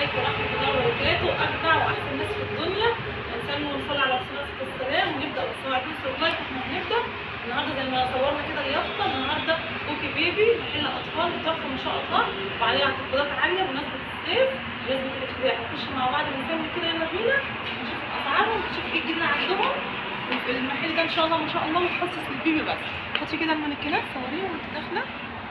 عليكم ورحمة الله وبركاته أجدع وأحسن ناس في الدنيا إنسان ونصلي على رسول الله صلى الله عليه وسلم ونبدأ بسرعة في لايك إحنا هنبدأ النهارده زي ما صورنا كده اليافطة النهارده كوكي بيبي محل أطفال تحفة ما شاء الله وعليها اعتقادات عالية بمناسبة الصيف بمناسبة الافتتاح نخش مع بعض ونكمل كده يلا بينا نشوف أسعارهم نشوف إيه الجديد عندهم وفي المحل ده إن شاء الله ما شاء الله متخصص للبيبي بس حطي كده المانيكينات صوريهم وأنت داخلة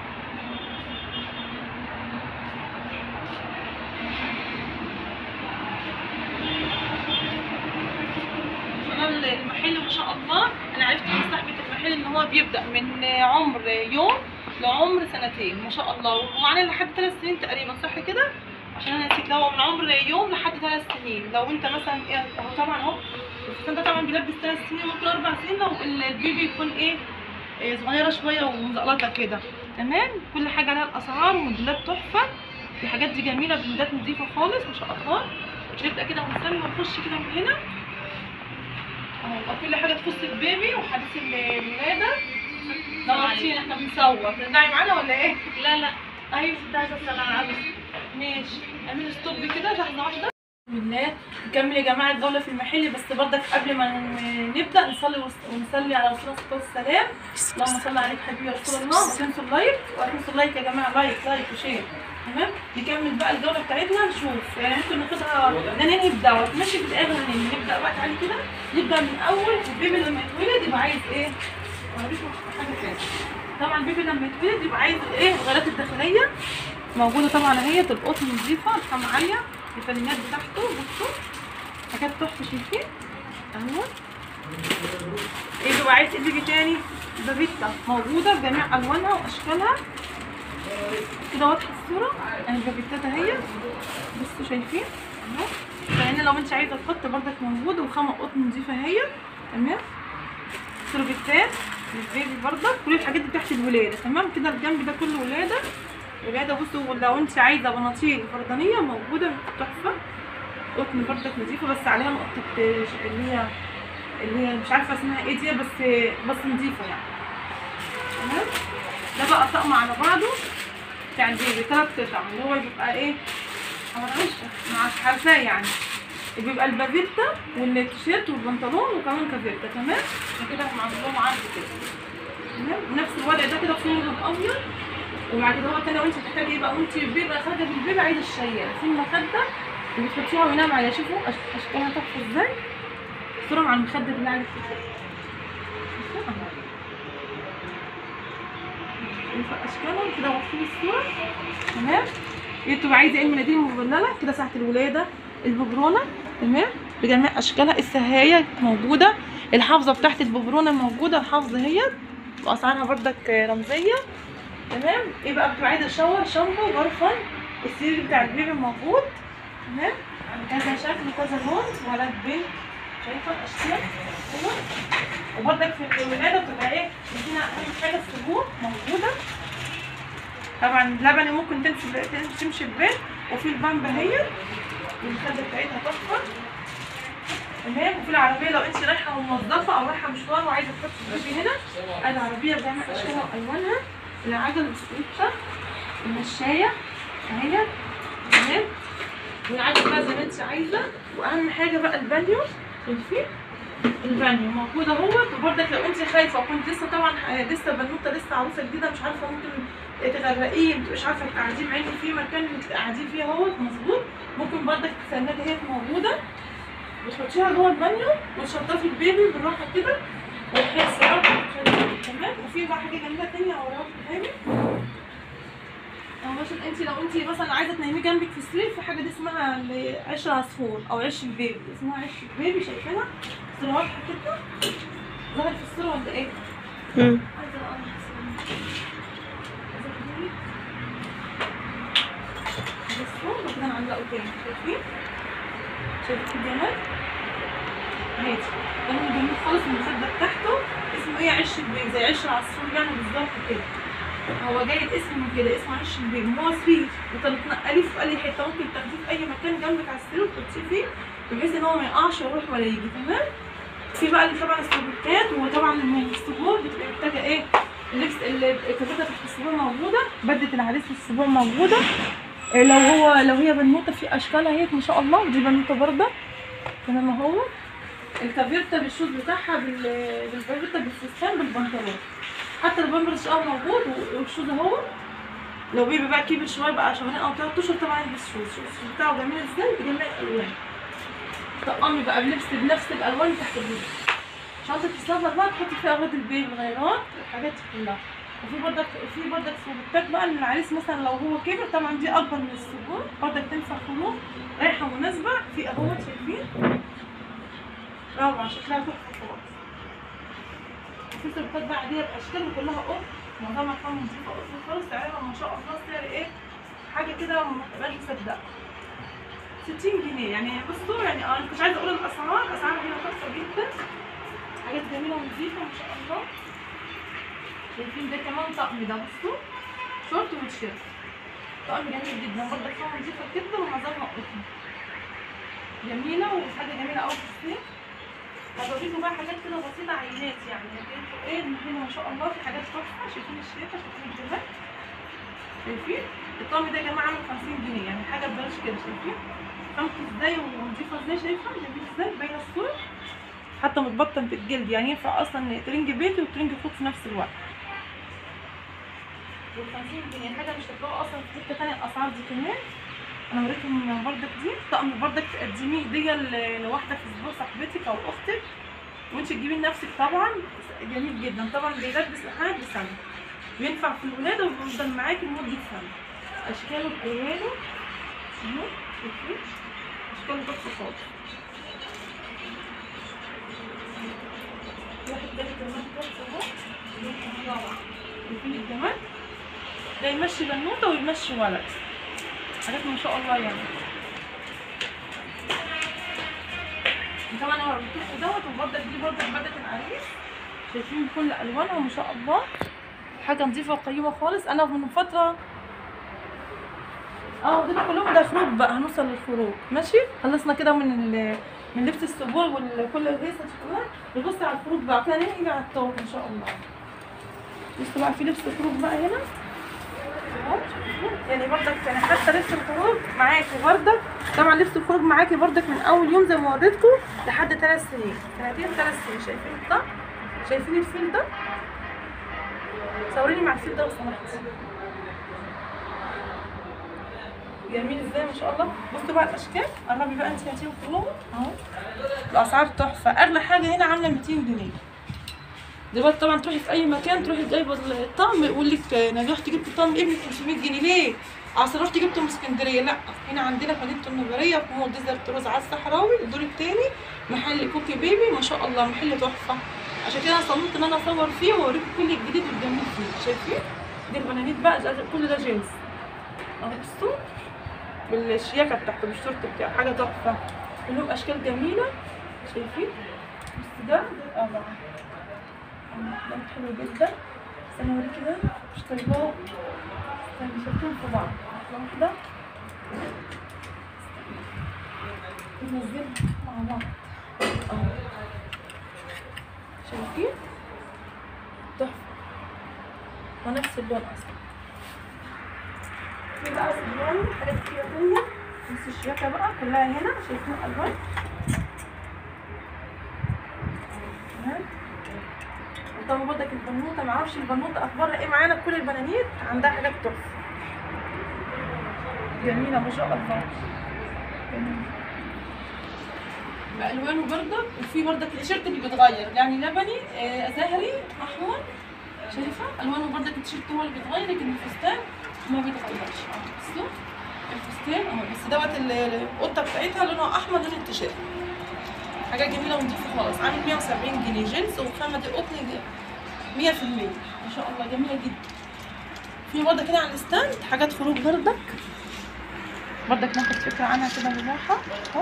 كمان المحل ما شاء الله انا عرفت من صاحبه المحل ان هو بيبدا من عمر يوم لعمر سنتين ما شاء الله ومعانا لحد ثلاث سنين تقريبا صح كده عشان انا نسيت لو من عمر يوم لحد ثلاث سنين لو انت مثلا ايه هو طبعا اهو الفستان ده طبعا بيلبس ثلاث سنين ممكن اربع سنين لو ال- البيبي يكون ايه إيه صغيره شويه ومزقلطه كده تمام كل حاجه عليها الاسعار وموديلات تحفه الحاجات دي جميله بموديلات نظيفه خالص ما شاء الله نبدا كده ونسلم ونخش كده من هنا اهو كل حاجه تخص البيبي وحديث الولاده نورتينا احنا بنصور ترجعي معانا ولا ايه؟ لا لا ايوه كنت عايزه اسال عن عروس ماشي اعملي ستوب كده لحظه واحده بسم الله نكمل يا جماعه الجوله في المحل بس برضك قبل ما ن- نبدا نصلي وس- ونصلي على رسول الله صلى الله عليه وسلم اللهم صل عليك حبيبي يا رسول الله ما تنسوا اللايك وتنسوا اللايك يا جماعه لايك لايك وشير تمام نكمل بقى الجوله بتاعتنا نشوف يعني ممكن ناخدها ننهي بدوت ماشي في الاخر هننهي نبدا بقى تعالي كده نبدا من اول البيبي لما يتولد يبقى عايز ايه؟ أوريكم حاجه تاني طبعا البيبي لما يتولد يبقى عايز ايه الغيرات الداخليه موجوده طبعا اهي القطن نظيفه الخامه عاليه الفانيلات بتاعته بصوا حاجات تحفه شايفين اهو ايه بيبقى عايز ايه بيجي تاني بابيتا موجوده بجميع الوانها واشكالها كده واضحه الصوره اهي البابيتات اهي بصوا شايفين اهو فهنا لو انت عايزه تحط بردك موجود وخامه قطن نظيفه اهي تمام سروبيتات للبيبي بردك كل الحاجات دي تحت الولاده تمام كده الجنب ده كله ولاده ولاده بصوا لو انت عايزه بناطيل فردانيه موجوده تحفه قطن بردك نظيفه بس عليها نقطه اللي هي اللي هي مش عارفه اسمها ايه دي بس بس نظيفه يعني تمام ده بقى طقم على بعضه بتاع البيبي ثلاث قطع اللي هو بيبقى ايه معرفش مع عارفاه يعني بيبقى البافيتا والتيشيرت والبنطلون وكمان كافيتا تمام احنا كده عامل لهم عرض كده تمام ونفس الوضع ده كده في لون ابيض وبعد كده هو تاني لو انت بتحتاجي ايه بقى وانت بيبقى خارجه بالبيبي عايزه الشيال في المخده وبتحطيها وينام عليها شوفوا أش- اشكالها تحفه ازاي صورة مع المخده بالله عليك بصوا اهو. شايفة اشكالهم كده واقفين الصوره تمام هي بتبقى عايزه ايه المناديل المبلله كده ساعه الولاده الببرونه تمام بجميع اشكالها السهايه موجوده الحافظه بتاعت الببرونه موجوده الحافظه هي واسعارها بردك رمزيه تمام ايه بقى بتبقى عايزه شاور شامبو برفان السرير بتاع البيبي موجود تمام كذا شكل وكذا لون ولد بنت شايفه الاشكال اهو وبرضك في الولاده بتبقى ايه عندنا اهم حاجه السبوع موجوده طبعا لبني ممكن تمشي تمشي ببيت وفي البامبا هي والمخده بتاعتها تحفه تمام وفي العربيه لو انت رايحه موظفه او رايحه مشوار وعايزه تحطي البيبي هنا العربيه بجميع اشكالها والوانها العجل والسكوتر المشايه اهي تمام والعجل بقى زي ما انت عايزه واهم حاجه بقى البانيو شايفين البانيو موجود اهوت وبرضك لو انت خايفه وكنت لسه طبعا آه، لسه بنوته لسه عروسه جديده مش عارفه ممكن تغرقيه متبقاش عارفه تقعديه مع ان في مكان تقعديه فيه اهوت مظبوط ممكن برضك السناده هي موجوده وتحطيها جوه البانيو وتشطفي البيبي بالراحه كده وتحسي تمام وفي بقى حاجه جميله تانية هوريها لكم تاني او مثلا انت لو انت مثلا عايزه تناميه جنبك في السرير في حاجه دي اسمها ال- عش العصفور او عش البيبي اسمها عش البيبي شايفينها الصوره واضحه كده ظهر في الصوره ولا ايه؟ مم. عايزه اقرا بصوا وكده هنعلقه تاني شايفين؟ شايفين الجمال؟ عادي لونه جميل خالص المخدة بتاعته اسمه ايه عش البيبي زي عش العصفور يعني بالظبط كده هو جاي الاسم من كده اسمه عش البيبي هو سرير وتنقليه في اي حته ممكن تاخديه في اي مكان جنبك على السرير وتحطيه فيه بحيث ان هو ما يقعش ويروح ولا يجي تمام في بقى اللي طبعا السلوكات وطبعا السبوع بتبقى محتاجه ايه اللبس ال- الكفتة تحت السبوع موجوده بدله العريس في السبوع موجوده إيه لو هو لو هي بنوته في اشكالها هيك ما شاء الله دي بنوته برضه كمان ما هو الكافيرتا بالشوز بتاعها بال- بالكافيرتا بالفستان بالبنطلون حتى البامبرز اه موجود والشوز اهو لو بيبي بقى كبر شويه بقى شهرين او ثلاث اشهر طبعا يلبس شوز الشوز بتاعه جميل ازاي بجميع الالوان طقمي بقى بلبس بنفس الالوان تحت البيبي شنطة السفر بقى تحطي فيها اغراض البيبي الغيرات الحاجات دي كلها وفي بردك في بردك سوبتات بقى للعريس مثلا لو هو كبر طبعا دي اكبر من السبوع بردك تنفع خروج رايحه مناسبه في اهوت شايفين روعه شكلها تحفه خالص وفي سوبتات بقى عاديه باشكال وكلها قط معظمها كان نظيفه قط خالص سعرها ما شاء الله سعر ايه حاجه كده ما تبقاش مصدقه 60 جنيه يعني بصوا يعني اه مش عايزه اقول الاسعار اسعارها هنا تحفه جدا حاجات جميله ونظيفه ما شاء الله شايفين ده كمان طقم ده بصوا شورت وتيشيرت طقم جميل جدا برضه خامه نظيفه جدا ومعظمها قطن جميله وحاجه جميله قوي في الصيف هبوريكم بقى حاجات كده بسيطه عينات يعني هتلاقوا ايه من هنا ما شاء الله في حاجات تحفه شايفين الشياكه شايفين الجمال شايفين الطقم ده يا جماعه عامل 50 جنيه يعني حاجه ببلاش كده شايفين خامته ازاي ونضيفه ازاي شايفه جميل ازاي باينه الصوره حتى متبطن في الجلد يعني ينفع اصلا ترنج بيتي وترنج فوق في نفس الوقت وال 50 جنيه حاجه مش هتلاقوها اصلا في حته ثانيه الاسعار دي كمان انا وريتهم بردك دي طقم بردك تقدميه دي ل- لواحده في اسبوع صاحبتك او اختك وانت تجيبيه لنفسك طبعا جميل جدا طبعا بيلبس لحد سنه بينفع في الولاده وبيفضل معاكي لمده سنه اشكاله بالوانه اهو شايفين اشكاله تحفه خالص واحد تاني كمان تحفه اهو روعه شايفين الجمال ده يمشي بنوته ويمشي ولد حاجات ما شاء الله يعني طبعا انا وريتكم دوت وبردك دي بردك بدله العريس شايفين بكل الوانها ما شاء الله حاجه نظيفه وقيمه خالص انا من فتره اه دول كلهم ده خروج بقى هنوصل للخروج ماشي خلصنا كده من ال... من لبس السبوع وكل الهيصه دي كلها نبص على الخروج بقى كده نيجي على الطوق ان شاء الله بصوا بقى في لبس الخروج بقى هنا اهو يعني برضك يعني حتى لبس الخروج معاكي برضك طبعا لبس الخروج معاكي برضك من اول يوم زي ما وريتكم لحد ثلاث سنين سنتين ثلاث سنين شايفين ده شايفين الفيل ده صوريني مع الفيل ده لو سمحتي جميل ازاي ما شاء الله بصوا بقى الاشكال قربي بقى انت هاتيهم كلهم اهو الاسعار تحفه اغلى حاجه هنا عامله 200 جنيه دلوقتي طبعا تروحي في اي مكان تروحي جايبه الطقم يقول لك انا رحت جبت طقم ابنك 500 جنيه ليه؟ اصل رحت جبته من اسكندريه لا هنا عندنا في مدينه النجاريه في مول ديزرت روز على الصحراوي الدور الثاني محل كوكي بيبي ما شاء الله محل تحفه عشان كده انا صممت ان انا اصور فيه واوريكم كل الجديد والجميل فيه شايفين؟ دي البنانيت بقى ده- كل ده جينز اهو بصوا بالشياكه بتاعته بالشورت بتاعه حاجه تحفه كلهم اشكال جميله شايفين؟ بس ده ده طبعا ده حلو جدا بس انا اوريكي ده مش طيباه استني شفتهم في بعض واحده واحده ننزلهم مع بعض اهو شايفين تحفه ونفس اللون اصلا في بقى صبيان حاجات كتير تانية بس الشياكة بقى كلها هنا شايفين الألوان تمام وطبعا برضك البنوتة معرفش البنوتة أخبارها إيه معانا كل البنانيت عندها حاجات تحفة جميلة ما شاء الله جميلة. بألوانه برضك وفي برضك التيشيرت اللي بيتغير يعني لبني آه، زهري أحمر شايفة ألوانه برضك التيشيرت هو اللي بيتغير لكن الفستان ما بيتغيرش اه بصوا الفستان اهو بس دوت ال- القطة بتاعتها لونها أحمر لون التيشيرت حاجة جميلة ونضيفة خالص عامل 170 جنيه جينز وخامة دي قطن 100% ما شاء الله جميلة جدا في برضه كده على الستاند حاجات خروج بردك بردك ناخد فكرة عنها كده بالراحة اهو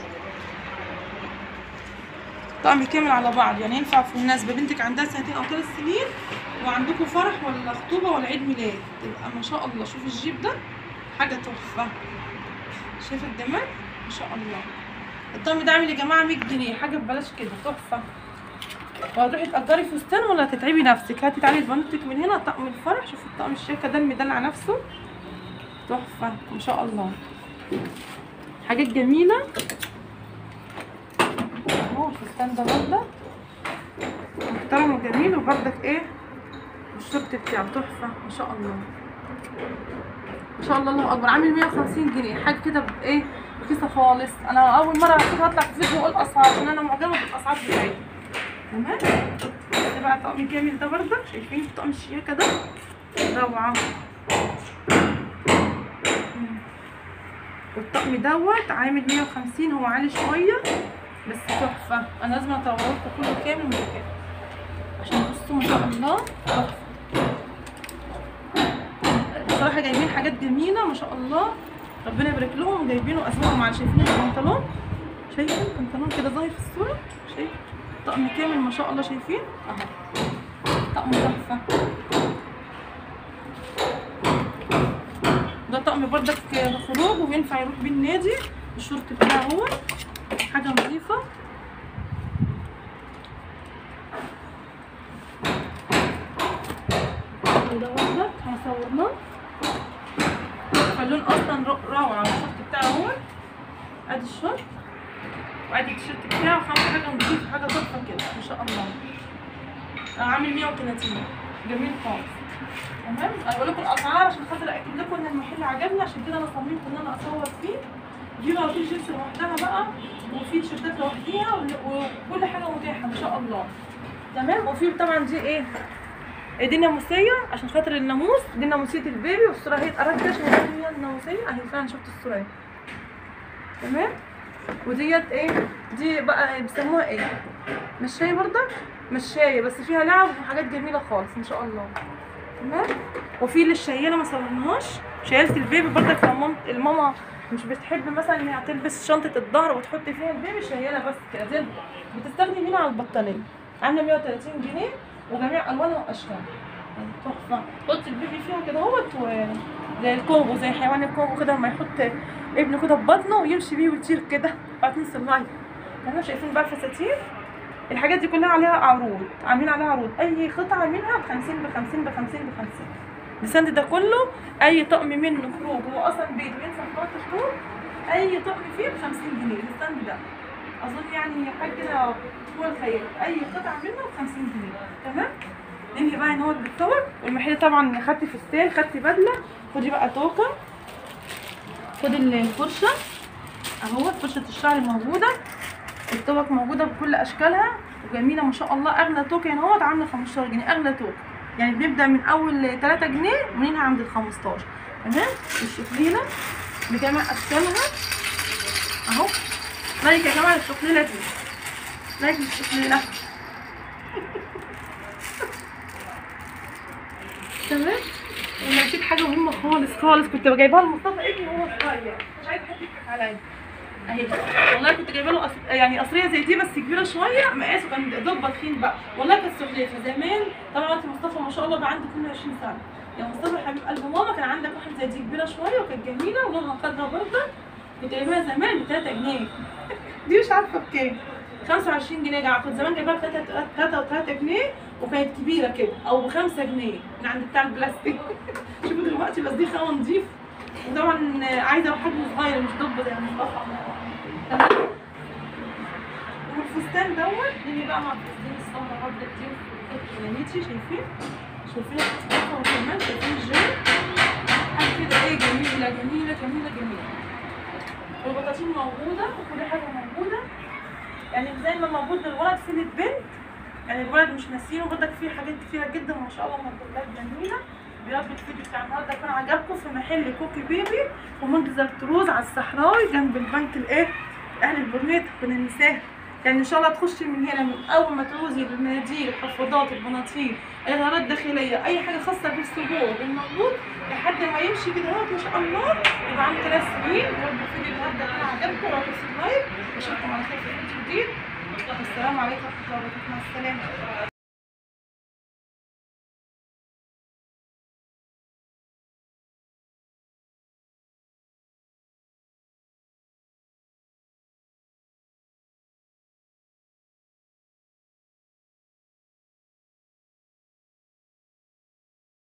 طقم كامل على بعض يعني ينفع في مناسبة بنتك عندها سنتين أو ثلاث سنين وعندكم فرح ولا خطوبة ولا عيد ميلاد تبقى ما شاء الله شوف الجيب ده حاجة تحفة شايف الجمال ما شاء الله الطقم ده عامل يا جماعة 100 جنيه حاجة ببلاش كده تحفة وهتروحي تأجري فستان ولا هتتعبي نفسك هاتي تعالي لبنتك من هنا طقم الفرح شوفي الطقم الشياكة ده المدلع نفسه تحفه ما شاء الله حاجات جميله اهو الفستان ده برده محترم وجميل وبردك ايه الشورت بتاعه تحفه ما شاء الله ما شاء الله الله اكبر عامل 150 جنيه حاجه كده بايه رخيصه خالص انا اول مره كده هطلع في فيديو واقول اسعار عشان انا معجبه بالاسعار بتاعتها تمام ده بقى طقم جامد ده بردك شايفين طقم الشياكه ده روعه والطقم دوت عامل 150 هو عالي شويه بس تحفه انا لازم اطوره لكم كله كامل متكامل عشان بصوا ما شاء الله تحفه بصراحه جايبين حاجات جميله ما شاء الله ربنا يبارك لهم جايبينه اسمائهم على شايفين البنطلون شايفين البنطلون كده ظاهر في الصوره شايف طقم كامل ما شاء الله شايفين اهو طقم تحفه ده طقم بردك خروج وينفع يروح بيه النادي الشورت بتاعه هو حاجه نظيفه وده بردك هصورناه فاللون اصلا رو- روعه الشورت بتاعه هو ادي الشورت وادي التيشيرت بتاعه خامة حاجه نظيفه حاجه تحفه كده ما شاء الله آه، عامل 130 جميل خالص تمام انا بقول لكم الاسعار عشان خاطر اكد لكم ان المحل عجبني عشان كده انا صممت ان انا اصور فيه دي بقى في جينز لوحدها بقى وفي تيشيرتات لوحديها وال- وكل حاجه متاحه ما شاء الله تمام وفي طبعا دي ايه دي ناموسيه عشان خاطر الناموس دي ناموسيه البيبي والصوره هي اتقربت عشان هي الناموسيه اهي فعلا شفت الصوره اهي تمام وديت ايه دي بقى بيسموها ايه مشاية برضك مشاية بس فيها لعب وحاجات جميلة خالص ما شاء الله تمام وفي للشيالة ما صورناهاش شيالة البيبي برضك لما مامت- الماما مش بتحب مثلا انها تلبس شنطة الظهر وتحط فيها البيبي شيالة بس كده زي بتستخدم هنا على البطانية عاملة 130 جنيه وجميع الوانها واشكالها تحفة حط البيبي فيها كده اهوت و- زي الكونغو زي حيوان الكونغو كده لما يحط ابنه كده في بطنه ويمشي بيه ويطير كده بعدين صناعي تمام شايفين بقى الفساتين الحاجات دي كلها عليها عروض عاملين عليها عروض اي قطعه منها ب 50 ب 50 ب 50 ب 50 الستاند ده كله اي طقم منه خروج هو اصلا بيت وينفع في وقت خروج اي طقم فيه ب 50 جنيه الستاند ده اظن يعني حاجه كده فوق الخيال اي قطعه منه ب 50 جنيه تمام ننهي بقى ان هو بيتصور والمحل طبعا خدت فستان خدت بدله خدي بقى توكه خدي الفرشه اهو فرشه الشعر موجوده الطبق موجوده بكل اشكالها وجميله ما شاء الله اغلى توكه هنا اهوت عامله 15 جنيه اغلى توكه يعني بنبدا من اول 3 جنيه ومنها عند ال 15 تمام الشكليله بجميع اشكالها اهو لايك يا جماعه الشكليله دي لايك الشكليله تمام ونسيت حاجه مهمه خالص خالص كنت جايباها لمصطفى ابني وهو صغير مش عايزه حد يضحك عليا اهي والله كنت جايبه له أص... يعني قصريه زي دي بس كبيره شويه مقاسه كان دبه تخين بقى والله كانت سخليفه زمان طبعا انت مصطفى ما شاء الله بقى عنده 22 سنه يا مصطفى حبيب قلب ماما كان عندك واحده زي دي كبيره شويه وكانت جميله ولونها خضرا برضه كنت جايباها زمان ب 3 جنيه دي مش عارفه بكام 25 جنيه يا جماعه كنت زمان جايباها ب 3 3 3 جنيه وكانت كبيره كده او ب 5 جنيه من عند بتاع البلاستيك شوفوا دلوقتي بس دي خامه نضيف وطبعا عايزه حجم صغير مش ضب زي مصطفى تمام والفستان دوت نيجي بقى مع الفستان السمرا برضه دي جنانيتي شايفين شايفين الفستان وكمان شايفين الجيل حاجه كده ايه جميله جميله جميله جميله والبطاطين موجوده وكل حاجه موجوده يعني زي ما موجود للولد في البنت يعني الولد مش ناسينه برضك فيه حاجات كتيره جدا ما شاء الله موديلات جميله يا رب الفيديو بتاع النهارده يكون عجبكم في محل كوكي بيبي ومنتزه التروز على الصحراوي جنب البنك الايه اهل البرنيت من النساء يعني ان شاء الله تخشي من هنا من اول ما تعوزي المناديل الحفاضات البناطيل الاغراضات الداخليه اي حاجه خاصه بالسبوع بالمولود لحد ما يمشي كده اهوت ما شاء الله يبقى عنده ثلاث سنين يا رب الفيديو النهارده يكون عجبكم ولا تنسوا اللايك واشوفكم على خير في فيديو جديد والسلام عليكم ورحمه الله وبركاته مع السلامه